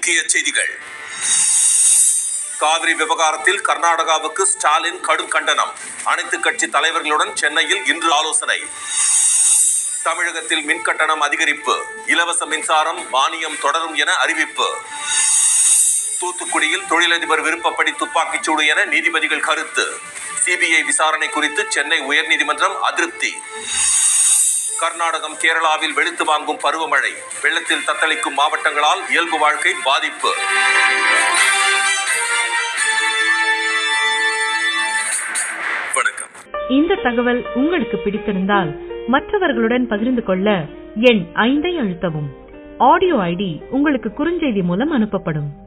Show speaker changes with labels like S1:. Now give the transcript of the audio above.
S1: முக்கிய செய்திகள் காவிரி விவகாரத்தில் கர்நாடகாவுக்கு ஸ்டாலின் கடும் கண்டனம் அனைத்து கட்சி தலைவர்களுடன் சென்னையில் இன்று ஆலோசனை தமிழகத்தில் மின் கட்டணம் அதிகரிப்பு இலவச மின்சாரம் மானியம் தொடரும் என அறிவிப்பு தூத்துக்குடியில் தொழிலதிபர் விருப்பப்படி துப்பாக்கிச்சூடு என நீதிபதிகள் கருத்து சிபிஐ விசாரணை குறித்து சென்னை உயர்நீதிமன்றம் அதிருப்தி கர்நாடகம் கேரளாவில் வெளுத்து வாங்கும் பருவமழை வெள்ளத்தில் தத்தளிக்கும் மாவட்டங்களால் இயல்பு வாழ்க்கை பாதிப்பு வணக்கம்
S2: இந்த தகவல் உங்களுக்கு பிடித்திருந்தால் மற்றவர்களுடன் பகிர்ந்து கொள்ள எண் ஐந்தை அழுத்தவும் ஆடியோ ஐடி உங்களுக்கு குறுஞ்செய்தி மூலம் அனுப்பப்படும்